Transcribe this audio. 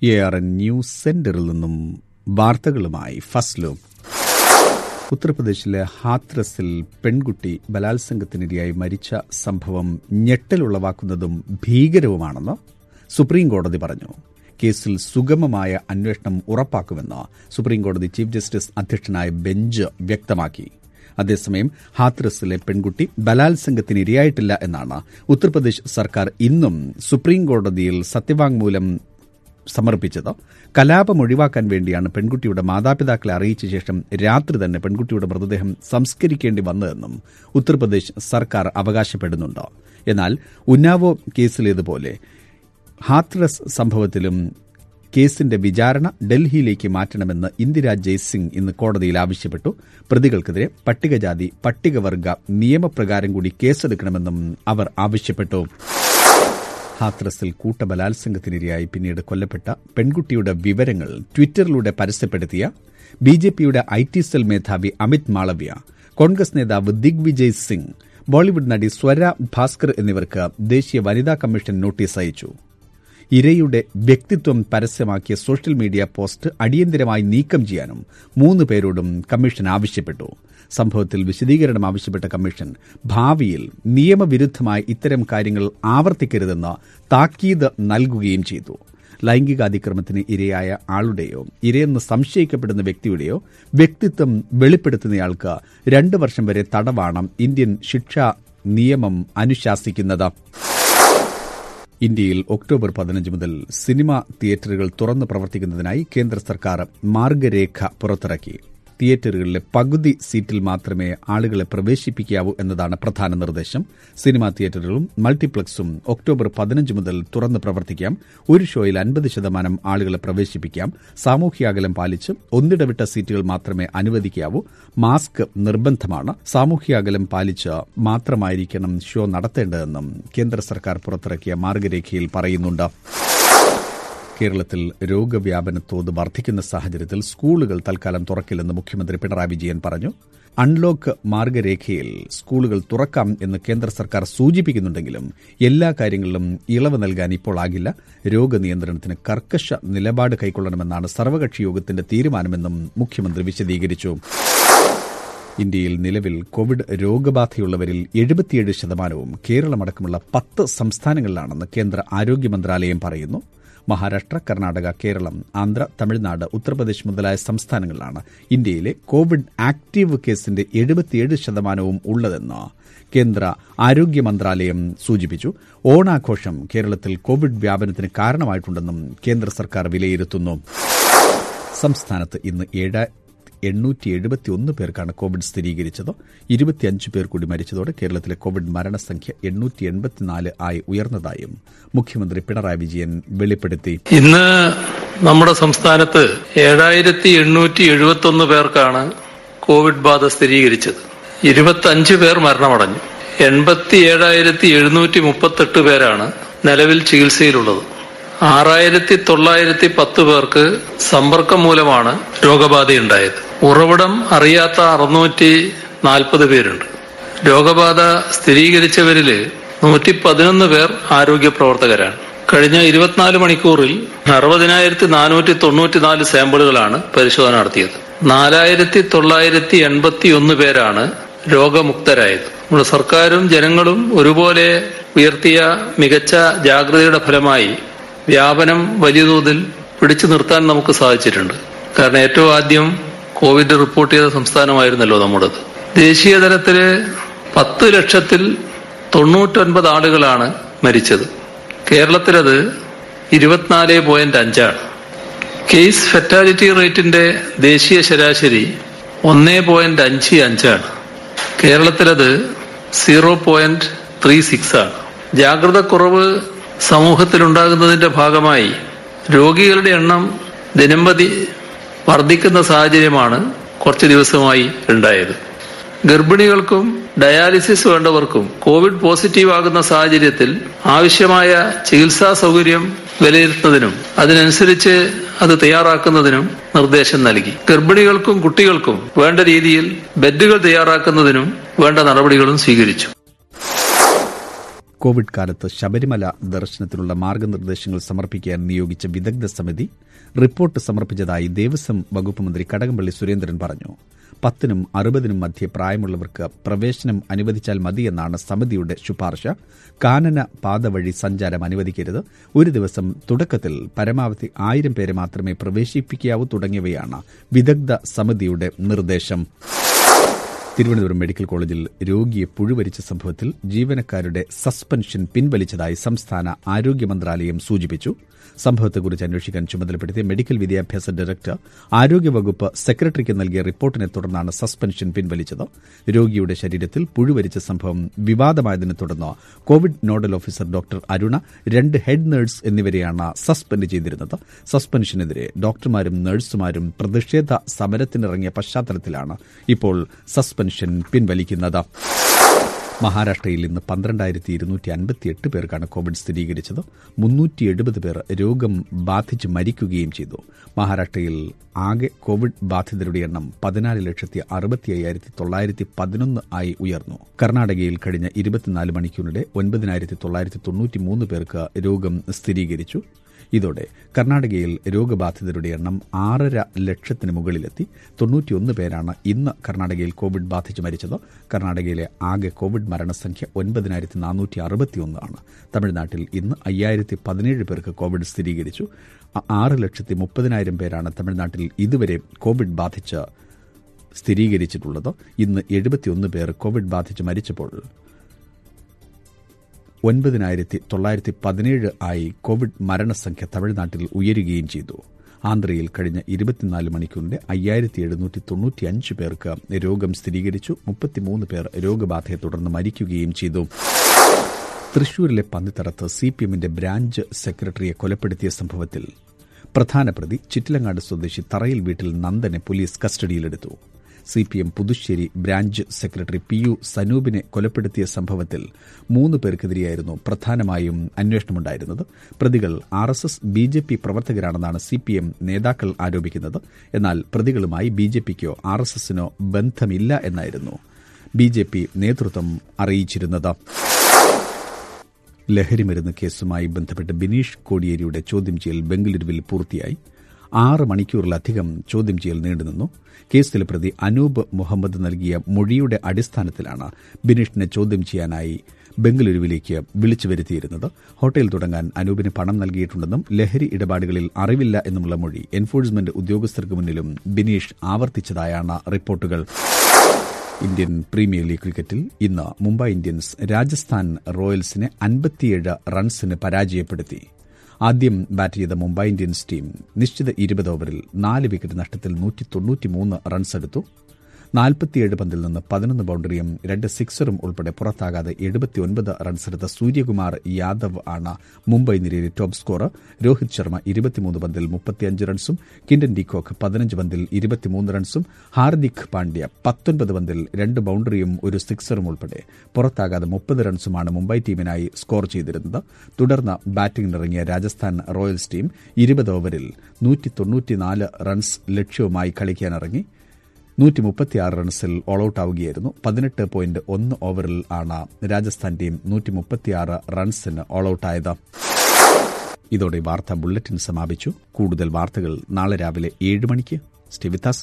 A R N news സെന്ററിൽ നിന്നും വാർത്തകളുമായി ഫസ്ലു ഉത്തർപ്രദേശിലെ ഹാത്രസിൽ പെൺകുട്ടി ബലാത്സംഗത്തിനിരയായി മരിച്ച സംഭവം ഞെട്ടലുളവാക്കുന്നതും ഭീകരവുമാണെന്ന് സുപ്രീംകോടതി പറഞ്ഞു കേസിൽ സുഗമമായ അന്വേഷണം ഉറപ്പാക്കുമെന്ന് സുപ്രീംകോടതി ചീഫ് ജസ്റ്റിസ് അധ്യക്ഷനായ ബെഞ്ച് വ്യക്തമാക്കി അതേസമയം ഹാത്രസിലെ പെൺകുട്ടി ബലാത്സംഗത്തിന് ഇരയായിട്ടില്ല എന്നാണ് ഉത്തർപ്രദേശ് സർക്കാർ ഇന്നും സുപ്രീംകോടതിയിൽ സത്യവാങ്മൂലം സമർപ്പിച്ചത് കലാപം ഒഴിവാക്കാൻ വേണ്ടിയാണ് പെൺകുട്ടിയുടെ മാതാപിതാക്കളെ അറിയിച്ച ശേഷം രാത്രി തന്നെ പെൺകുട്ടിയുടെ മൃതദേഹം സംസ്കരിക്കേണ്ടി വന്നതെന്നും ഉത്തർപ്രദേശ് സർക്കാർ അവകാശപ്പെടുന്നുണ്ട് എന്നാൽ ഉന്നാവോ കേസിലേതുപോലെ ഹാത്രസ് സംഭവത്തിലും കേസിന്റെ വിചാരണ ഡൽഹിയിലേക്ക് മാറ്റണമെന്ന് ഇന്ദിരാ ജയ്സിംഗ് ഇന്ന് കോടതിയിൽ ആവശ്യപ്പെട്ടു പ്രതികൾക്കെതിരെ പട്ടികജാതി പട്ടികവർഗ നിയമപ്രകാരം കൂടി കേസെടുക്കണമെന്നും അവർ ആവശ്യപ്പെട്ടു ഹാത്രസിൽ കൂട്ടബലാത്സംഗത്തിനിരയായി പിന്നീട് കൊല്ലപ്പെട്ട പെൺകുട്ടിയുടെ വിവരങ്ങൾ ട്വിറ്ററിലൂടെ പരസ്യപ്പെടുത്തിയ ബി ജെ പിയുടെ ഐ ടി സെൽ മേധാവി അമിത് മാളവ്യ കോൺഗ്രസ് നേതാവ് ദിഗ്വിജയ് സിംഗ് ബോളിവുഡ് നടി സ്വര ഭാസ്കർ എന്നിവർക്ക് ദേശീയ വനിതാ കമ്മീഷൻ നോട്ടീസ് അയച്ചു ഇരയുടെ വ്യക്തിത്വം പരസ്യമാക്കിയ സോഷ്യൽ മീഡിയ പോസ്റ്റ് അടിയന്തരമായി നീക്കം ചെയ്യാനും മൂന്ന് പേരോടും കമ്മീഷൻ ആവശ്യപ്പെട്ടു സംഭവത്തിൽ വിശദീകരണം ആവശ്യപ്പെട്ട കമ്മീഷൻ ഭാവിയിൽ നിയമവിരുദ്ധമായി ഇത്തരം കാര്യങ്ങൾ ആവർത്തിക്കരുതെന്ന് താക്കീത് നൽകുകയും ചെയ്തു ലൈംഗികാതിക്രമത്തിന് ഇരയായ ആളുടെയോ ഇരയെന്ന് സംശയിക്കപ്പെടുന്ന വ്യക്തിയുടെയോ വ്യക്തിത്വം വെളിപ്പെടുത്തുന്നയാൾക്ക് രണ്ട് വർഷം വരെ തടവാണ് ഇന്ത്യൻ ശിക്ഷാ നിയമം അനുശാസിക്കുന്നത് ഇന്ത്യയിൽ ഒക്ടോബർ പതിനഞ്ച് മുതൽ സിനിമാ തിയേറ്ററുകൾ തുറന്നു പ്രവർത്തിക്കുന്നതിനായി കേന്ദ്ര സർക്കാർ മാർഗരേഖ പുറത്തിറക്കി തിയേറ്ററുകളിലെ പകുതി സീറ്റിൽ മാത്രമേ ആളുകളെ പ്രവേശിപ്പിക്കാവൂ എന്നതാണ് പ്രധാന നിർദ്ദേശം സിനിമാ തിയേറ്ററുകളും മൾട്ടിപ്ലക്സും ഒക്ടോബർ പതിനഞ്ച് മുതൽ തുറന്ന് പ്രവർത്തിക്കാം ഒരു ഷോയിൽ അൻപത് ശതമാനം ആളുകളെ പ്രവേശിപ്പിക്കാം സാമൂഹ്യാകലം പാലിച്ച് ഒന്നിടവിട്ട സീറ്റുകൾ മാത്രമേ അനുവദിക്കാവൂ മാസ്ക് നിർബന്ധമാണ് സാമൂഹ്യാകലം പാലിച്ച് മാത്രമായിരിക്കണം ഷോ നടത്തേണ്ടതെന്നും കേന്ദ്ര സർക്കാർ പുറത്തിറക്കിയ മാർഗരേഖയിൽ പറയുന്നുണ്ട് കേരളത്തിൽ രോഗവ്യാപന തോത് വർദ്ധിക്കുന്ന സാഹചര്യത്തിൽ സ്കൂളുകൾ തൽക്കാലം തുറക്കില്ലെന്ന് മുഖ്യമന്ത്രി പിണറായി വിജയൻ പറഞ്ഞു അൺലോക്ക് മാർഗരേഖയിൽ സ്കൂളുകൾ തുറക്കാം എന്ന് കേന്ദ്ര സർക്കാർ സൂചിപ്പിക്കുന്നുണ്ടെങ്കിലും എല്ലാ കാര്യങ്ങളിലും ഇളവ് നൽകാൻ ഇപ്പോൾ ആകില്ല രോഗനിയന്ത്രണത്തിന് കർക്കശ നിലപാട് കൈക്കൊള്ളണമെന്നാണ് സർവകക്ഷി യോഗത്തിന്റെ തീരുമാനമെന്നും മുഖ്യമന്ത്രി വിശദീകരിച്ചു ഇന്ത്യയിൽ നിലവിൽ കോവിഡ് രോഗബാധയുള്ളവരിൽ എഴുപത്തിയേഴ് ശതമാനവും കേരളമടക്കമുള്ള പത്ത് സംസ്ഥാനങ്ങളിലാണെന്ന് കേന്ദ്ര ആരോഗ്യ മന്ത്രാലയം പറയുന്നു മഹാരാഷ്ട്ര കർണാടക കേരളം ആന്ധ്ര തമിഴ്നാട് ഉത്തർപ്രദേശ് മുതലായ സംസ്ഥാനങ്ങളിലാണ് ഇന്ത്യയിലെ കോവിഡ് ആക്റ്റീവ് കേസിന്റെ എഴുപത്തിയേഴ് ശതമാനവും ഉള്ളതെന്ന് കേന്ദ്ര ആരോഗ്യ മന്ത്രാലയം സൂചിപ്പിച്ചു ഓണാഘോഷം കേരളത്തിൽ കോവിഡ് വ്യാപനത്തിന് കാരണമായിട്ടുണ്ടെന്നും കേന്ദ്ര സർക്കാർ വിലയിരുത്തുന്നു സംസ്ഥാനത്ത് ഇന്ന് ഏഴ് എണ്ണൂറ്റി എഴുപത്തിയൊന്ന് പേർക്കാണ് കോവിഡ് സ്ഥിരീകരിച്ചത് ഇരുപത്തിയഞ്ച് പേർ കൂടി മരിച്ചതോടെ കേരളത്തിലെ കോവിഡ് മരണസംഖ്യ എണ്ണൂറ്റി എൺപത്തിനാല് ആയി ഉയർന്നതായും മുഖ്യമന്ത്രി പിണറായി വിജയൻ വെളിപ്പെടുത്തി ഇന്ന് നമ്മുടെ സംസ്ഥാനത്ത് ഏഴായിരത്തി എണ്ണൂറ്റി എഴുപത്തി ഒന്ന് പേർക്കാണ് കോവിഡ് ബാധ സ്ഥിരീകരിച്ചത് ഇരുപത്തഞ്ച് പേർ മരണമടഞ്ഞു എൺപത്തി ഏഴായിരത്തി എഴുന്നൂറ്റി മുപ്പത്തെട്ട് പേരാണ് നിലവിൽ ചികിത്സയിലുള്ളത് ആറായിരത്തി തൊള്ളായിരത്തി പത്ത് പേർക്ക് സമ്പർക്കം മൂലമാണ് രോഗബാധയുണ്ടായത് ഉറവിടം അറിയാത്ത അറുന്നൂറ്റി നാൽപ്പത് പേരുണ്ട് രോഗബാധ സ്ഥിരീകരിച്ചവരില് നൂറ്റി പതിനൊന്ന് പേർ ആരോഗ്യ പ്രവർത്തകരാണ് കഴിഞ്ഞ ഇരുപത്തിനാല് മണിക്കൂറിൽ അറുപതിനായിരത്തി നാനൂറ്റി തൊണ്ണൂറ്റിനാല് സാമ്പിളുകളാണ് പരിശോധന നടത്തിയത് നാലായിരത്തി തൊള്ളായിരത്തി എൺപത്തി ഒന്ന് പേരാണ് രോഗമുക്തരായത് നമ്മുടെ സർക്കാരും ജനങ്ങളും ഒരുപോലെ ഉയർത്തിയ മികച്ച ജാഗ്രതയുടെ ഫലമായി വ്യാപനം വലിയ തോതിൽ പിടിച്ചു നിർത്താൻ നമുക്ക് സാധിച്ചിട്ടുണ്ട് കാരണം ഏറ്റവും ആദ്യം കോവിഡ് റിപ്പോർട്ട് ചെയ്ത സംസ്ഥാനമായിരുന്നല്ലോ നമ്മുടേത് ദേശീയ തലത്തില് പത്ത് ലക്ഷത്തിൽ തൊണ്ണൂറ്റൊൻപത് ആളുകളാണ് മരിച്ചത് കേരളത്തിലത് ഇരുപത്തിനാല് പോയിന്റ് അഞ്ചാണ് കേസ് ഫെറ്റാലിറ്റി റേറ്റിന്റെ ദേശീയ ശരാശരി ഒന്നേ പോയിന്റ് അഞ്ച് അഞ്ചാണ് കേരളത്തിലത് സീറോ പോയിന്റ് ത്രീ സിക്സ് ആണ് ജാഗ്രത കുറവ് സമൂഹത്തിലുണ്ടാകുന്നതിന്റെ ഭാഗമായി രോഗികളുടെ എണ്ണം ദിനംപ്രതി വർദ്ധിക്കുന്ന സാഹചര്യമാണ് കുറച്ച് ദിവസമായി ഉണ്ടായത് ഗർഭിണികൾക്കും ഡയാലിസിസ് വേണ്ടവർക്കും കോവിഡ് പോസിറ്റീവ് ആകുന്ന സാഹചര്യത്തിൽ ആവശ്യമായ ചികിത്സാ സൗകര്യം വിലയിരുത്തുന്നതിനും അതിനനുസരിച്ച് അത് തയ്യാറാക്കുന്നതിനും നിർദ്ദേശം നൽകി ഗർഭിണികൾക്കും കുട്ടികൾക്കും വേണ്ട രീതിയിൽ ബെഡുകൾ തയ്യാറാക്കുന്നതിനും വേണ്ട നടപടികളും സ്വീകരിച്ചു കോവിഡ് കാലത്ത് ശബരിമല ദർശനത്തിനുള്ള മാർഗനിർദ്ദേശങ്ങൾ സമർപ്പിക്കാൻ നിയോഗിച്ച വിദഗ്ധ സമിതി റിപ്പോർട്ട് സമർപ്പിച്ചതായി ദേവസ്വം വകുപ്പ് മന്ത്രി കടകംപള്ളി സുരേന്ദ്രൻ പറഞ്ഞു പത്തിനും അറുപതിനും മധ്യേ പ്രായമുള്ളവർക്ക് പ്രവേശനം അനുവദിച്ചാൽ മതിയെന്നാണ് സമിതിയുടെ ശുപാർശ കാനന പാത വഴി സഞ്ചാരം അനുവദിക്കരുത് ഒരു ദിവസം തുടക്കത്തിൽ പരമാവധി ആയിരം പേരെ മാത്രമേ പ്രവേശിപ്പിക്കാവൂ തുടങ്ങിയവയാണ് വിദഗ്ധ സമിതിയുടെ നിർദ്ദേശം തിരുവനന്തപുരം മെഡിക്കൽ കോളേജിൽ രോഗിയെ പുഴുവരിച്ച സംഭവത്തിൽ ജീവനക്കാരുടെ സസ്പെൻഷൻ പിൻവലിച്ചതായി സംസ്ഥാന ആരോഗ്യ മന്ത്രാലയം സൂചിപ്പിച്ചു സംഭവത്തെക്കുറിച്ച് അന്വേഷിക്കാൻ ചുമതലപ്പെടുത്തിയ മെഡിക്കൽ വിദ്യാഭ്യാസ ഡയറക്ടർ ആരോഗ്യവകുപ്പ് സെക്രട്ടറിക്ക് നൽകിയ റിപ്പോർട്ടിനെ തുടർന്നാണ് സസ്പെൻഷൻ പിൻവലിച്ചത് രോഗിയുടെ ശരീരത്തിൽ പുഴുവരിച്ച സംഭവം വിവാദമായതിനെ തുടർന്ന് Covid nodal officer doctor Aruna രണ്ട് ഹെഡ് നഴ്സ് എന്നിവരെയാണ് സസ്പെൻഡ് ചെയ്തിരുന്നത് സസ്പെൻഷനെതിരെ ഡോക്ടർമാരും നഴ്സുമാരും പ്രതിഷേധ സമരത്തിനിറങ്ങിയ പശ്ചാത്തലത്തിലാണ് ഇപ്പോൾ സസ്പെൻഷൻ പിൻവലിക്കുന്നത് മഹാരാഷ്ട്രയിൽ ഇന്ന് പന്ത്രണ്ടായിരത്തി ഇരുന്നൂറ്റി അൻപത്തിയെട്ട് പേർക്കാണ് കോവിഡ് സ്ഥിരീകരിച്ചത് മുന്നൂറ്റി എഴുപത് പേർ രോഗം ബാധിച്ച് മരിക്കുകയും ചെയ്തു മഹാരാഷ്ട്രയിൽ ആകെ കോവിഡ് ബാധിതരുടെ എണ്ണം പതിനാല് ലക്ഷത്തി അറുപത്തി അയ്യായിരത്തി തൊള്ളായിരത്തി പതിനൊന്ന് ആയി ഉയർന്നു കർണാടകയിൽ കഴിഞ്ഞ ഇരുപത്തിനാല് മണിക്കൂറിനിടെ ഒൻപതിനായിരത്തി തൊള്ളായിരത്തി തൊണ്ണൂറ്റിമൂന്ന് പേർക്ക് രോഗം സ്ഥിരീകരിച്ചു ഇതോടെ കർണാടകയിൽ രോഗബാധിതരുടെ എണ്ണം ആറര ലക്ഷത്തിന് മുകളിലെത്തി തൊണ്ണൂറ്റിയൊന്ന് പേരാണ് ഇന്ന് കർണാടകയിൽ കോവിഡ് ബാധിച്ച് മരിച്ചത് കർണാടകയിലെ ആകെ കോവിഡ് മരണസംഖ്യ ഒൻപതിനായിരത്തി നാനൂറ്റി അറുപത്തിയൊന്ന് ആണ് തമിഴ്നാട്ടിൽ ഇന്ന് അയ്യായിരത്തി പതിനേഴ് പേർക്ക് കോവിഡ് സ്ഥിരീകരിച്ചു ആറ് ലക്ഷത്തി മുപ്പതിനായിരം പേരാണ് തമിഴ്നാട്ടിൽ ഇതുവരെ കോവിഡ് ബാധിച്ച് സ്ഥിരീകരിച്ചിട്ടുള്ളത് ഇന്ന് എഴുപത്തിയൊന്ന് പേർ കോവിഡ് ബാധിച്ച് മരിച്ചപ്പോൾ ഒൻപതിനായിരത്തി തൊള്ളായിരത്തി പതിനേഴ് ആയി കോവിഡ് മരണസംഖ്യ തമിഴ്നാട്ടിൽ ഉയരുകയും ചെയ്തു ആന്ധ്രയിൽ കഴിഞ്ഞ ഇരുപത്തിനാല് മണിക്കൂറിന്റെ അയ്യായിരത്തി എഴുന്നൂറ്റി തൊണ്ണൂറ്റിയഞ്ച് പേർക്ക് രോഗം സ്ഥിരീകരിച്ചു മുപ്പത്തിമൂന്ന് പേർ രോഗബാധയെ തുടർന്ന് മരിക്കുകയും ചെയ്തു തൃശൂരിലെ പന്നിത്തടത്ത് സി പി എമ്മിന്റെ ബ്രാഞ്ച് സെക്രട്ടറിയെ കൊലപ്പെടുത്തിയ സംഭവത്തിൽ പ്രധാന പ്രതി ചിറ്റിലങ്ങാട് സ്വദേശി തറയിൽ വീട്ടിൽ നന്ദനെ പോലീസ് കസ്റ്റഡിയിലെടുത്തു C P M Puthussery branch secretary P U സനൂപിനെ കൊലപ്പെടുത്തിയ സംഭവത്തിൽ മൂന്ന് പേർക്കെതിരെയായിരുന്നു പ്രധാനമായും അന്വേഷണമുണ്ടായിരുന്നത് പ്രതികൾ R S S B J P പ്രവർത്തകരാണെന്നാണ് സി പി എം നേതാക്കൾ ആരോപിക്കുന്നത് എന്നാൽ പ്രതികളുമായി ബി ജെ പിക്കോ ആർ എസ് എസിനോ ബന്ധമില്ല എന്നായിരുന്നു ബി ജെ പി നേതൃത്വം അറിയിച്ചിരുന്നത് ലഹരിമരുന്ന് കേസുമായി ബന്ധപ്പെട്ട് ബിനീഷ് കോടിയേരിയുടെ ചോദ്യം ചെയ്യൽ ബംഗളൂരുവിൽ പൂർത്തിയായി ആറ് മണിക്കൂറിലധികം ചോദ്യം ചെയ്യൽ നീണ്ടുനിന്നു കേസിലെ പ്രതി അനൂപ് മുഹമ്മദ് നൽകിയ മൊഴിയുടെ അടിസ്ഥാനത്തിലാണ് ബിനീഷിനെ ചോദ്യം ചെയ്യാനായി ബംഗളൂരുവിലേക്ക് വിളിച്ചു വരുത്തിയിരുന്നത് ഹോട്ടൽ തുടങ്ങാൻ അനൂപിന് പണം നൽകിയിട്ടുണ്ടെന്നും ലഹരി ഇടപാടുകളിൽ അറിവില്ല എന്നുമുള്ള മൊഴി എൻഫോഴ്സ്മെന്റ് ഉദ്യോഗസ്ഥർക്ക് മുന്നിലും ബിനീഷ് ആവർത്തിച്ചതായാണ് റിപ്പോർട്ടുകൾ ഇന്ത്യൻ പ്രീമിയർ ലീഗ് ക്രിക്കറ്റിൽ ഇന്ന് മുംബൈ ഇന്ത്യൻസ് രാജസ്ഥാൻ റോയൽസിനെ അൻപത്തിയേഴ് റൺസിന് പരാജയപ്പെടുത്തി ആദ്യം ബാറ്റ് ചെയ്ത മുംബൈ ഇന്ത്യൻസ് ടീം നിശ്ചിത ഇരുപത് ഓവറിൽ നാല് വിക്കറ്റ് നഷ്ടത്തിൽ നൂറ്റി തൊണ്ണൂറ്റിമൂന്ന് റൺസെടുത്തു നാൽപ്പത്തിയേഴ് പന്തിൽ നിന്ന് പതിനൊന്ന് ബൌണ്ടറിയും രണ്ട് സിക്സറും ഉൾപ്പെടെ പുറത്താകാതെ എഴുപത്തിയൊൻപത് റൺസെടുത്ത സൂര്യകുമാർ യാദവ് ആണ് മുംബൈ നിരയിലെ ടോപ്പ് സ്കോറർ രോഹിത് ശർമ്മ ഇരുപത്തിമൂന്ന് പന്തിൽ മുപ്പത്തിയഞ്ച് റൺസും കിൻഡൻ ഡിക്കോക്ക് പതിനഞ്ച് പന്തിൽ ഇരുപത്തിമൂന്ന് റൺസും ഹാർദിക് പാണ്ഡ്യ പത്തൊൻപത് പന്തിൽ രണ്ട് ബൌണ്ടറിയും ഒരു സിക്സറും ഉൾപ്പെടെ പുറത്താകാതെ മുപ്പത് റൺസുമാണ് മുംബൈ ടീമിനായി സ്കോർ ചെയ്തിരുന്നത് തുടർന്ന് ബാറ്റിംഗിനിറങ്ങിയ രാജസ്ഥാൻ റോയൽസ് ടീം ഇരുപത് ഓവറിൽ നൂറ്റി തൊണ്ണൂറ്റിനാല് റൺസ് ലക്ഷ്യവുമായി കളിക്കാനിറങ്ങി നൂറ്റി മുപ്പത്തിയാറ് റൺസിൽ ഓൾ ഔട്ട് ആവുകയായിരുന്നു പതിനെട്ട് പോയിന്റ് ഒന്ന് ഓവറിൽ ആണ് രാജസ്ഥാൻ ടീം നൂറ്റി മുപ്പത്തിയാറ് റൺസിന് ഓൾ ഔട്ടായത് ഇതോടെ വാർത്താ ബുള്ളറ്റിൻ സമാപിച്ചു കൂടുതൽ വാർത്തകൾ നാളെ രാവിലെ ഏഴ് മണിക്ക് സ്റ്റെവിത്താസ്